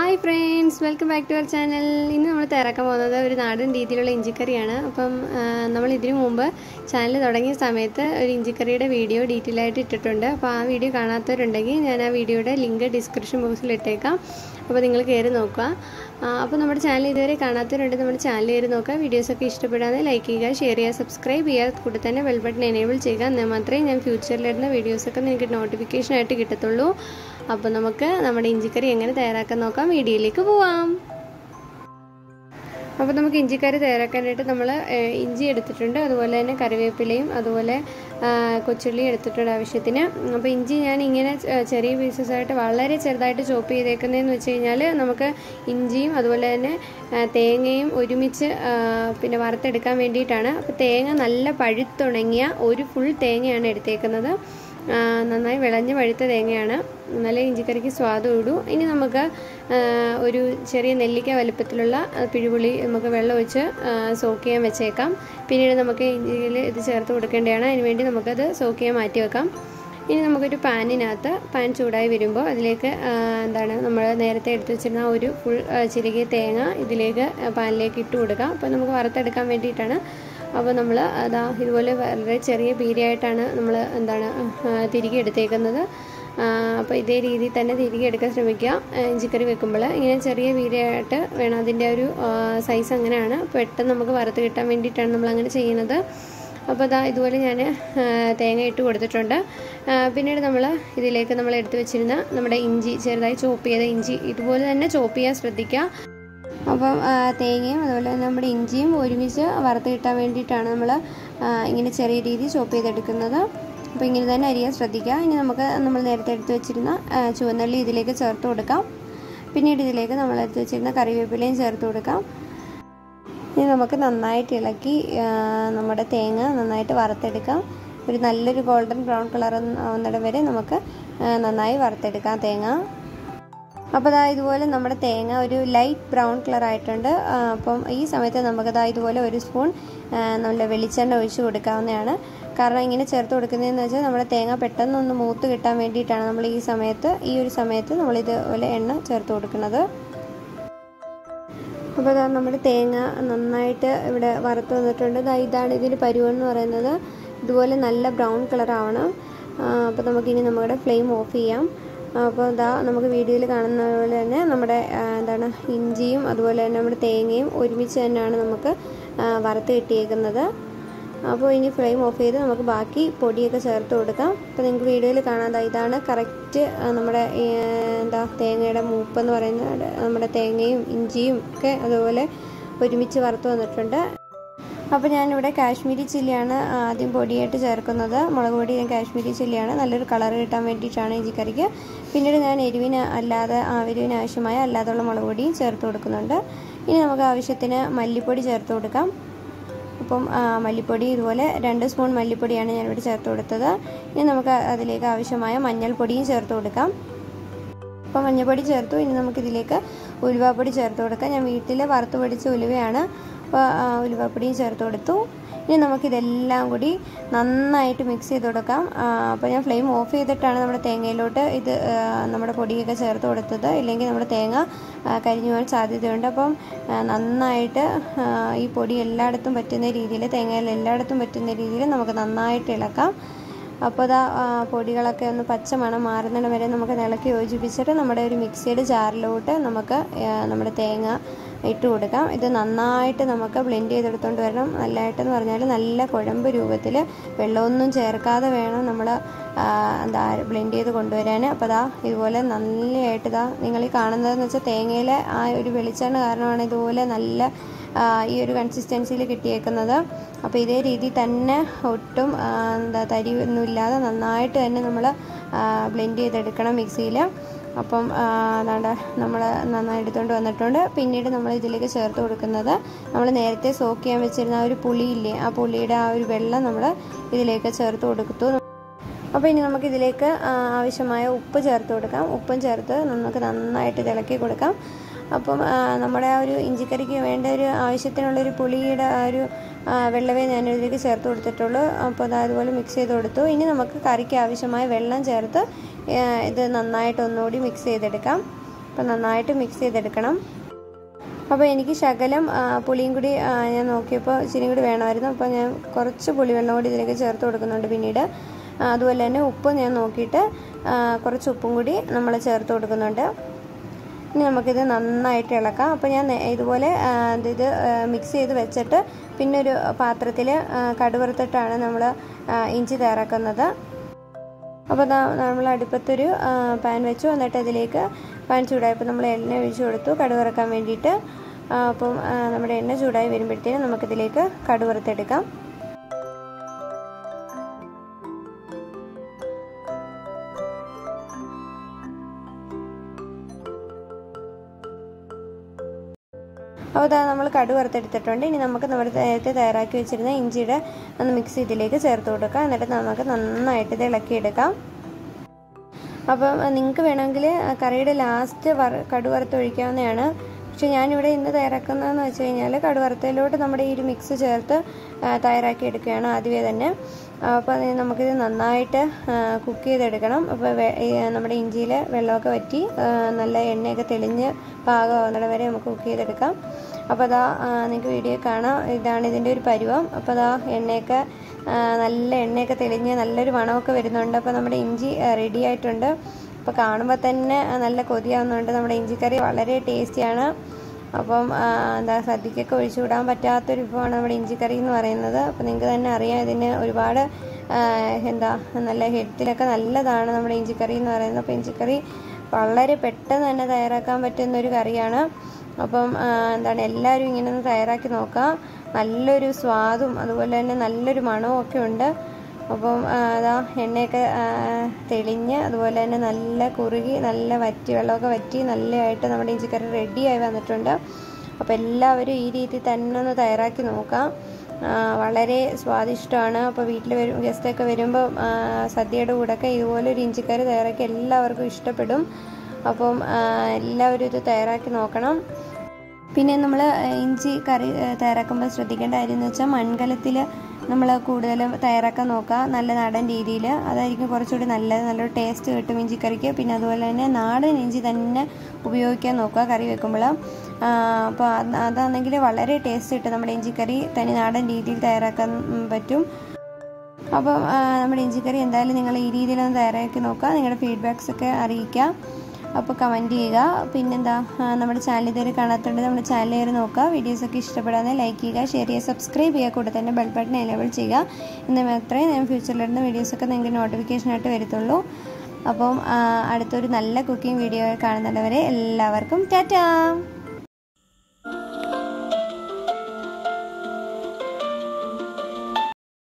hi friends welcome back to our channel ഇന്ന് നമ്മൾ തയ്യാറാക്കാൻ പോകുന്നത് ഒരു നാടൻ രീതിയിലുള്ള ഇഞ്ചിക്കറിയാണ് അപ്പം ആ, നമ്മൾ ഇതിനു മുമ്പ് ചാനൽ തുടങ്ങിയ സമയത്ത് ഒരു ഇഞ്ചിക്കറിയുടെ വീഡിയോ ഡീറ്റെയിൽ ആയിട്ട് ഇട്ടിട്ടുണ്ട് അപ്പോൾ ആ വീഡിയോ കാണാത്തവരുണ്ടെങ്കിൽ ഞാൻ ആ വീഡിയോയുടെ ലിങ്ക് ഡിസ്ക്രിപ്ഷൻ ബോക്സിൽ ഇട്ടേക്കാം അപ്പോൾ നിങ്ങൾ കയറി നോക്കുക ആ, അപ്പോൾ നമ്മുടെ ചാനൽ ഇതുവരെ കാണാത്തവരുണ്ടെങ്കിൽ നമ്മുടെ ചാനൽ കയറി നോക്കുക വീഡിയോസൊക്കെ ഇഷ്ടപ്പെടാതെ ലൈക്ക് ചെയ്യുക ഷെയർ ചെയ്യുക സബ്സ്ക്രൈബ് ചെയ്യുക കൂടെ തന്നെ ബെൽ ബട്ടൺ എനേബിൾ ചെയ്യുക എന്നാൽ മാത്രമേ ഞാൻ ഫ്യൂച്ചറിലിടുന്ന വീഡിയോസൊക്കെ നിങ്ങൾക്ക് നോട്ടിഫിക്കേഷൻ ആയിട്ട് കിട്ടത്തുള്ളൂ അപ്പോൾ നമുക്ക് നമ്മുടെ ഇഞ്ചിക്കറി എങ്ങനെ തയ്യാറാക്കാൻ നോക്കാം വീഡിയോയിലേക്ക് പോവാം അപ്പോൾ നമുക്ക് ഇഞ്ചിക്കറി തയ്യാറാക്കാനായിട്ട് നമ്മൾ ഇഞ്ചി എടുത്തിട്ടുണ്ട് അതുപോലെ തന്നെ കറിവേപ്പിലയും അതുപോലെ കൊച്ചുള്ളി എടുത്തിട്ടുണ്ട് ആവശ്യത്തിന് അപ്പോൾ ഇഞ്ചി ഞാൻ ഇങ്ങനെ ചെ- ചെറിയ പീസസ് ആയിട്ട് വളരെ ചെറുതായിട്ട് ചോപ്പ് ചെയ്തേക്കുന്നതെന്ന് വെച്ച് കഴിഞ്ഞാൽ നമുക്ക് ഇഞ്ചിയും അതുപോലെ തന്നെ ആ, തേങ്ങയും ഒരുമിച്ച് ആ, പിന്നെ വറുത്തെടുക്കാൻ വേണ്ടിയിട്ടാണ് അപ്പോൾ തേങ്ങ നല്ല പഴുത്തുണങ്ങിയ ഒരു ഫുൾ തേങ്ങയാണ് എടുത്തേക്കുന്നത് ആ, നന്നായി വിളഞ്ഞ് പഴുത്ത തേങ്ങയാണ് നല്ല ഇഞ്ചിക്കറിക്ക് സ്വാദം ഇടൂ ഇനി നമുക്ക് ആ, ഒരു ചെറിയ നെല്ലിക്ക വലുപ്പത്തിലുള്ള ആ, പിഴുപുളി നമുക്ക് വെള്ളം ഒഴിച്ച് സോക്ക് ചെയ്യാൻ വെച്ചേക്കാം പിന്നീട് നമുക്ക് ഇഞ്ചിയിൽ ഇത് ചേർത്ത് കൊടുക്കേണ്ടതാണ് അതിനുവേണ്ടി നമുക്കത് സോക്ക് ചെയ്യാൻ മാറ്റി വെക്കാം ഇനി നമുക്കൊരു പാനിനകത്ത് പാൻ ചൂടായി വരുമ്പോൾ അതിലേക്ക് ആ, എന്താണ് നമ്മൾ നേരത്തെ എടുത്തു വെച്ചിരുന്ന ആ ഒരു ഫുൾ ചിരകിയ തേങ്ങ ഇതിലേക്ക് പാനിലേക്ക് ഇട്ട് കൊടുക്കാം അപ്പോൾ നമുക്ക് വറുത്തെടുക്കാൻ വേണ്ടിയിട്ടാണ് അപ്പോൾ നമ്മൾ അതാ ഇതുപോലെ വളരെ ചെറിയ പീരിയായിട്ടാണ് നമ്മൾ എന്താണ് ആ, തിരികെ എടുത്തേക്കുന്നത് അപ്പോൾ ഇതേ രീതിയിൽ തന്നെ തിരികെ എടുക്കാൻ ശ്രമിക്കുക ആ, ഇഞ്ചിക്കറി വെക്കുമ്പോൾ ഇങ്ങനെ ചെറിയ പീരിയായിട്ട് വേണം അതിൻ്റെ ഒരു സൈസ് അങ്ങനെയാണ് പെട്ടെന്ന് നമുക്ക് വറുത്ത് കിട്ടാൻ വേണ്ടിയിട്ടാണ് നമ്മൾ അങ്ങനെ ചെയ്യുന്നത് അപ്പോൾ അതാ ഇതുപോലെ ഞാൻ തേങ്ങ ഇട്ട് കൊടുത്തിട്ടുണ്ട് ആ, പിന്നീട് നമ്മൾ ഇതിലേക്ക് നമ്മൾ എടുത്തു വെച്ചിരുന്ന നമ്മുടെ ഇഞ്ചി ചെറുതായി ചോപ്പ് ചെയ്ത ഇഞ്ചി ഇതുപോലെ തന്നെ ചോപ്പ് ചെയ്യാൻ ശ്രദ്ധിക്കുക അപ്പം ആ, തേങ്ങയും അതുപോലെ തന്നെ നമ്മുടെ ഇഞ്ചിയും ഒരുമിച്ച് വറുത്ത് കിട്ടാൻ വേണ്ടിയിട്ടാണ് നമ്മൾ ഇങ്ങനെ ചെറിയ രീതിയിൽ ചോപ്പ് ചെയ്തെടുക്കുന്നത് അപ്പോൾ ഇങ്ങനെ തന്നെ അരിയാൻ ശ്രദ്ധിക്കുക ഇനി നമുക്ക് നമ്മൾ നേരത്തെ എടുത്ത് വെച്ചിരുന്ന ആ, ചുവന്നുള്ളി ഇതിലേക്ക് ചേർത്ത് കൊടുക്കാം പിന്നീട് ഇതിലേക്ക് നമ്മൾ എടുത്ത് വെച്ചിരുന്ന കറിവേപ്പിലയും ചേർത്ത് കൊടുക്കാം ഇനി നമുക്ക് നന്നായിട്ട് ഇളക്കി ആ, നമ്മുടെ തേങ്ങ നന്നായിട്ട് വറുത്തെടുക്കാം ഒരു നല്ലൊരു ഗോൾഡൻ ബ്രൗൺ കളർ ആവുന്നിടം വരെ നമുക്ക് ആ, നന്നായി വറുത്തെടുക്കാം തേങ്ങ അപ്പോൾ ദാ ഇതുപോലെ നമ്മുടെ തേങ്ങ ഒരു ലൈറ്റ് ബ്രൗൺ കളർ ആയിട്ടുണ്ട് ആ, അപ്പം ഈ സമയത്ത് നമുക്ക് ദാ ഇതുപോലെ ഒരു സ്പൂൺ ആ, നമ്മുടെ വെളിച്ചെണ്ണ ഒഴിച്ച് കൊടുക്കാവുന്നതാണ് കാരണം ഇങ്ങനെ ചേർത്ത് കൊടുക്കുന്നതെന്ന് വെച്ചാൽ നമ്മുടെ തേങ്ങ പെട്ടെന്ന് ഒന്ന് മൂത്ത് കിട്ടാൻ വേണ്ടിയിട്ടാണ് നമ്മൾ ഈ സമയത്ത് ഈ ഒരു സമയത്ത് നമ്മൾ ഇതുപോലെ എണ്ണ ചേർത്ത് കൊടുക്കുന്നത് അപ്പോൾ ദാ നമ്മുടെ തേങ്ങ നന്നായിട്ട് ഇവിടെ വറുത്ത് വന്നിട്ടുണ്ട് ദാ ഇതാണ് ഇതിൻ്റെ പരുവെന്ന് പറയുന്നത് ഇതുപോലെ നല്ല ബ്രൗൺ കളർ ആവണം അപ്പോൾ നമുക്കിനി നമ്മുടെ ഫ്ലെയിം ഓഫ് ചെയ്യാം അപ്പോൾ ഇതാ നമുക്ക് വീഡിയോയിൽ കാണുന്ന പോലെ തന്നെ നമ്മുടെ ആ, എന്താണ് ഇഞ്ചിയും അതുപോലെ തന്നെ നമ്മുടെ തേങ്ങയും ഒരുമിച്ച് തന്നെയാണ് നമുക്ക് ആ, വറുത്ത് കിട്ടിയേക്കുന്നത് അപ്പോൾ ഇനി ഫ്ലെയിം ഓഫ് ചെയ്ത് നമുക്ക് ബാക്കി പൊടിയൊക്കെ ചേർത്ത് കൊടുക്കാം അപ്പോൾ നിങ്ങൾക്ക് വീഡിയോയിൽ കാണാം ദാ ഇതാണ് കറക്റ്റ് നമ്മുടെ ഈ, എന്താ തേങ്ങയുടെ മൂപ്പെന്ന് പറയുന്നത് നമ്മുടെ തേങ്ങയും ഇഞ്ചിയും ഒക്കെ അതുപോലെ ഒരുമിച്ച് വറുത്ത് വന്നിട്ടുണ്ട് അപ്പോൾ ഞാനിവിടെ കാശ്മീരി ചില്ലിയാണ് ആദ്യം പൊടിയായിട്ട് ചേർക്കുന്നത് മുളക് പൊടി ഞാൻ കാശ്മീരി ചില്ലിയാണ് നല്ലൊരു കളർ കിട്ടാൻ വേണ്ടിയിട്ടാണ് ഇഞ്ചിക്കറിക്ക് പിന്നീട് ഞാൻ എരിവിന് അല്ലാതെ ആ എരിവിന് ആവശ്യമായ അല്ലാതുള്ള മുളക് പൊടിയും ചേർത്ത് കൊടുക്കുന്നുണ്ട് ഇനി നമുക്ക് ആവശ്യത്തിന് മല്ലിപ്പൊടി ചേർത്ത് കൊടുക്കാം അപ്പം ആ, മല്ലിപ്പൊടി ഇതുപോലെ രണ്ട് സ്പൂൺ മല്ലിപ്പൊടിയാണ് ഞാനിവിടെ ചേർത്ത് കൊടുത്തത് ഇനി നമുക്ക് അതിലേക്ക് ആവശ്യമായ മഞ്ഞൾപ്പൊടിയും ചേർത്ത് കൊടുക്കാം അപ്പോൾ മഞ്ഞൾപ്പൊടി ചേർത്തു ഇനി നമുക്കിതിലേക്ക് ഉലുവാപ്പൊടി ചേർത്ത് കൊടുക്കാം ഞാൻ വീട്ടിൽ വറുത്ത് പൊടിച്ച ഉലുവയാണ് അപ്പോൾ ആ, ഉലുവാപ്പൊടിയും ചേർത്ത് കൊടുത്തു ഇനി നമുക്കിതെല്ലാം കൂടി നന്നായിട്ട് മിക്സ് ചെയ്ത് കൊടുക്കാം ആ, അപ്പോൾ ഞാൻ ഫ്ലെയിം ഓഫ് ചെയ്തിട്ടാണ് നമ്മുടെ തേങ്ങയിലോട്ട് ഇത് ആ, നമ്മുടെ പൊടിയൊക്കെ ചേർത്ത് കൊടുത്തത് ഇല്ലെങ്കിൽ നമ്മുടെ തേങ്ങ ആ, കരിഞ്ഞു പോകാൻ സാധ്യതയുണ്ട് അപ്പം ആ, നന്നായിട്ട് ആ, ഈ പൊടി എല്ലായിടത്തും പറ്റുന്ന രീതിയിൽ തേങ്ങയിൽ എല്ലായിടത്തും പറ്റുന്ന രീതിയിൽ നമുക്ക് നന്നായിട്ട് ഇളക്കാം അപ്പോൾ ഇതാ ആ, പൊടികളൊക്കെ ഒന്ന് പച്ച മണം മാറുന്നിടം വരെ നമുക്ക് ഇളക്കി യോജിപ്പിച്ചിട്ട് നമ്മുടെ ഒരു മിക്സിയുടെ ജാറിലോട്ട് നമുക്ക് ആ, നമ്മുടെ തേങ്ങ ഇട്ട് കൊടുക്കാം ഇത് നന്നായിട്ട് നമുക്ക് ബ്ലെൻഡ് ചെയ്തെടുത്തുകൊണ്ട് വരണം നല്ലതായിട്ടെന്ന് പറഞ്ഞാൽ നല്ല കുഴമ്പ് രൂപത്തിൽ വെള്ളമൊന്നും ചേർക്കാതെ വേണം നമ്മൾ എന്താ ബ്ലെൻഡ് ചെയ്ത് കൊണ്ടുവരാൻ അപ്പോൾ ദാ ഇതുപോലെ നല്ലതായിട്ട് ഇതാ നിങ്ങൾ ഈ കാണുന്നതെന്ന് വെച്ചാൽ തേങ്ങയിലെ ആ ഒരു വെളിച്ചെണ്ണ കാരണമാണ് ഇതുപോലെ നല്ല ആ, ഈ ഒരു കൺസിസ്റ്റൻസിയിൽ കിട്ടിയേക്കുന്നത് അപ്പോൾ ഇതേ രീതിയിൽ തന്നെ ഒട്ടും ആ, എന്താ തരി ഒന്നും ഇല്ലാതെ നന്നായിട്ട് തന്നെ നമ്മൾ ബ്ലെൻഡ് ചെയ്തെടുക്കണം മിക്സിയിൽ അപ്പം അതാണ്ട് നമ്മൾ നന്നായി എടുത്തുകൊണ്ട് വന്നിട്ടുണ്ട് പിന്നീട് നമ്മൾ ഇതിലേക്ക് ചേർത്ത് കൊടുക്കുന്നത് നമ്മൾ നേരത്തെ സോക്ക് ചെയ്യാൻ വെച്ചിരുന്ന ആ ഒരു പുളിയില്ലേ ആ പുളിയുടെ ആ ഒരു വെള്ളം നമ്മൾ ഇതിലേക്ക് ചേർത്ത് കൊടുത്തു അപ്പോൾ ഇനി നമുക്ക് ഇതിലേക്ക് ആ, ആവശ്യമായ ഉപ്പ് ചേർത്ത് കൊടുക്കാം ഉപ്പും ചേർത്ത് നമുക്ക് നന്നായിട്ട് ഇത് ഇളക്കി കൊടുക്കാം അപ്പം ആ, നമ്മുടെ ആ ഒരു ഇഞ്ചിക്കറിക്ക് വേണ്ട ഒരു ആവശ്യത്തിനുള്ളൊരു പുളിയുടെ ആ ഒരു ആ, വെള്ളമേ ഞാൻ ഇതിലേക്ക് ചേർത്ത് കൊടുത്തിട്ടുള്ളൂ അപ്പോൾ അത് അതുപോലെ മിക്സ് ചെയ്ത് കൊടുത്തു ഇനി നമുക്ക് കറിക്ക് ആവശ്യമായ വെള്ളം ചേർത്ത് ആ, ഇത് നന്നായിട്ട് ഒന്നുകൂടി മിക്സ് ചെയ്തെടുക്കാം അപ്പോൾ നന്നായിട്ട് മിക്സ് ചെയ്തെടുക്കണം അപ്പോൾ എനിക്ക് ശകലം പുളിയും കൂടി ഞാൻ നോക്കിയപ്പോൾ ഇച്ചിരി കൂടി വേണമായിരുന്നു അപ്പോൾ ഞാൻ കുറച്ച് പുളിവെള്ളം കൂടി ഇതിലേക്ക് ചേർത്ത് കൊടുക്കുന്നുണ്ട് പിന്നീട് അതുപോലെ തന്നെ ഉപ്പ് ഞാൻ നോക്കിയിട്ട് കുറച്ച് ഉപ്പും കൂടി നമ്മൾ ചേർത്ത് കൊടുക്കുന്നുണ്ട് ഇനി നമുക്കിത് നന്നായിട്ട് ഇളക്കാം അപ്പോൾ ഞാൻ ഇതുപോലെ ഇത് മിക്സ് ചെയ്ത് വെച്ചിട്ട് പിന്നെ ഒരു പാത്രത്തിൽ കടുവറുത്തിട്ടാണ് നമ്മൾ ഇഞ്ചി തയ്യാറാക്കുന്നത് അപ്പോൾ നമ്മൾ അടുപ്പത്തൊരു പാൻ വെച്ചു എന്നിട്ട് അതിലേക്ക് പാൻ ചൂടായപ്പോൾ നമ്മൾ എണ്ണ ഒഴിച്ചു കൊടുത്തു കടുവറക്കാൻ വേണ്ടിയിട്ട് അപ്പം നമ്മുടെ എണ്ണ ചൂടായി വരുമ്പോഴത്തേനും നമുക്കിതിലേക്ക് കടുവറുത്തെടുക്കാം അപ്പോൾ അതാ നമ്മൾ കടു വറുത്തെടുത്തിട്ടുണ്ട് ഇനി നമുക്ക് നമ്മുടെ നേരത്തെ തയ്യാറാക്കി വെച്ചിരുന്ന ഇഞ്ചിയുടെ ഒന്ന് മിക്സ് ഇതിലേക്ക് ചേർത്ത് കൊടുക്കാം എന്നിട്ട് നമുക്ക് നന്നായിട്ട് ഇത് ഇളക്കിയെടുക്കാം അപ്പം നിങ്ങൾക്ക് വേണമെങ്കിൽ കറിയുടെ ലാസ്റ്റ് വറ കടു വറുത്തൊഴിക്കാവുന്നതാണ് പക്ഷെ ഞാനിവിടെ ഇന്ന് തയ്യാറാക്കുന്നതെന്ന് വെച്ച് കഴിഞ്ഞാൽ കടുവറുത്തയിലോട്ട് നമ്മുടെ ഈ ഒരു മിക്സ് ചേർത്ത് തയ്യാറാക്കി എടുക്കുകയാണ് ആദ്യമേ തന്നെ അപ്പോൾ നമുക്കിത് നന്നായിട്ട് കുക്ക് ചെയ്തെടുക്കണം അപ്പോൾ നമ്മുടെ ഇഞ്ചിയിൽ വെള്ളമൊക്കെ വറ്റി നല്ല എണ്ണയൊക്കെ തെളിഞ്ഞ് പാകമാകുന്നിട വരെ നമുക്ക് കുക്ക് ചെയ്തെടുക്കാം അപ്പോൾ അതാ നിങ്ങൾക്ക് വീഡിയോ കാണാം ഇതാണ് ഇതിൻ്റെ ഒരു പരുവം അപ്പോൾ അതാ എണ്ണയൊക്കെ നല്ല എണ്ണയൊക്കെ തെളിഞ്ഞ് നല്ലൊരു മണമൊക്കെ വരുന്നുണ്ട് അപ്പോൾ നമ്മുടെ ഇഞ്ചി റെഡി ആയിട്ടുണ്ട് അപ്പോൾ കാണുമ്പോൾ തന്നെ നല്ല കൊതിയാവുന്നുണ്ട് നമ്മുടെ ഇഞ്ചിക്കറി വളരെ ടേസ്റ്റിയാണ് അപ്പം എന്താ സദ്യക്കൊക്കെ ഒഴിച്ചു വിടാൻ പറ്റാത്തൊരു വിഭവമാണ് നമ്മുടെ ഇഞ്ചിക്കറി എന്ന് പറയുന്നത് അപ്പോൾ നിങ്ങൾക്ക് തന്നെ അറിയാം ഇതിന് ഒരുപാട് എന്താ നല്ല ഹെൽത്തിലൊക്കെ നല്ലതാണ് നമ്മുടെ ഇഞ്ചിക്കറി എന്ന് പറയുന്നത് അപ്പോൾ ഇഞ്ചിക്കറി വളരെ പെട്ടെന്ന് തന്നെ തയ്യാറാക്കാൻ പറ്റുന്ന ഒരു കറിയാണ് അപ്പം എന്താണ് എല്ലാവരും ഇങ്ങനെ ഒന്ന് തയ്യാറാക്കി നോക്കാം നല്ലൊരു സ്വാദും അതുപോലെ തന്നെ നല്ലൊരു മണവും ഒക്കെ ഉണ്ട് അപ്പം അതാ എണ്ണയൊക്കെ തെളിഞ്ഞ് അതുപോലെ തന്നെ നല്ല കുറുകി നല്ല വറ്റി വെള്ളമൊക്കെ വറ്റി നല്ലതായിട്ട് നമ്മുടെ ഇഞ്ചിക്കറി റെഡിയായി വന്നിട്ടുണ്ട് അപ്പോൾ എല്ലാവരും ഈ രീതിയിൽ തന്നെ ഒന്ന് തയ്യാറാക്കി നോക്കാം വളരെ സ്വാദിഷ്ടമാണ് അപ്പോൾ വീട്ടിൽ വരും ഗസ്റ്റൊക്കെ വരുമ്പോൾ സദ്യയുടെ കൂടെയൊക്കെ ഇതുപോലെ ഒരു ഇഞ്ചിക്കറി തയ്യാറാക്കി എല്ലാവർക്കും ഇഷ്ടപ്പെടും അപ്പം എല്ലാവരും ഇത് തയ്യാറാക്കി നോക്കണം പിന്നെ നമ്മൾ ഇഞ്ചി കറി തയ്യാറാക്കുമ്പോൾ ശ്രദ്ധിക്കേണ്ട കാര്യം എന്ന് വെച്ചാൽ മൺകലത്തിൽ നമ്മൾ കൂടുതലും തയ്യാറാക്കാൻ നോക്കുക നല്ല നാടൻ രീതിയിൽ അതായിരിക്കും കുറച്ചുകൂടി നല്ലത് നല്ലൊരു ടേസ്റ്റ് കിട്ടും ഇഞ്ചിക്കറിക്ക് പിന്നെ അതുപോലെ തന്നെ നാടൻ ഇഞ്ചി തന്നെ ഉപയോഗിക്കാൻ നോക്കുക കറി വെക്കുമ്പോൾ അപ്പോൾ അതാണെങ്കിൽ വളരെ ടേസ്റ്റ് കിട്ടും നമ്മുടെ ഇഞ്ചിക്കറി തനി നാടൻ രീതിയിൽ തയ്യാറാക്കാൻ പറ്റും അപ്പം നമ്മുടെ ഇഞ്ചിക്കറി എന്തായാലും നിങ്ങൾ ഈ രീതിയിലൊന്ന് തയ്യാറാക്കി നോക്കുക നിങ്ങളുടെ ഫീഡ്ബാക്സ് ഒക്കെ അറിയിക്കുക അപ്പോൾ കമൻറ്റ് ചെയ്യുക പിന്നെന്താ നമ്മുടെ ചാനൽ ഇതുവരെ കാണാത്തതുകൊണ്ട് നമ്മുടെ ചാനൽ കയറി നോക്കുക വീഡിയോസൊക്കെ ഇഷ്ടപ്പെടാതെ ലൈക്ക് ചെയ്യുക ഷെയർ ചെയ്യുക സബ്സ്ക്രൈബ് ചെയ്യുക കൂടെ തന്നെ ബെൽ ബട്ടൺ എനേബിൾ ചെയ്യുക എന്ന് മാത്രമേ ഞാൻ ഫ്യൂച്ചറിലിടുന്ന വീഡിയോസൊക്കെ നിങ്ങൾക്ക് നോട്ടിഫിക്കേഷനായിട്ട് വരത്തുള്ളൂ അപ്പം അടുത്തൊരു നല്ല കുക്കിംഗ് വീഡിയോ കാണുന്നവരെ എല്ലാവർക്കും ടാറ്റാ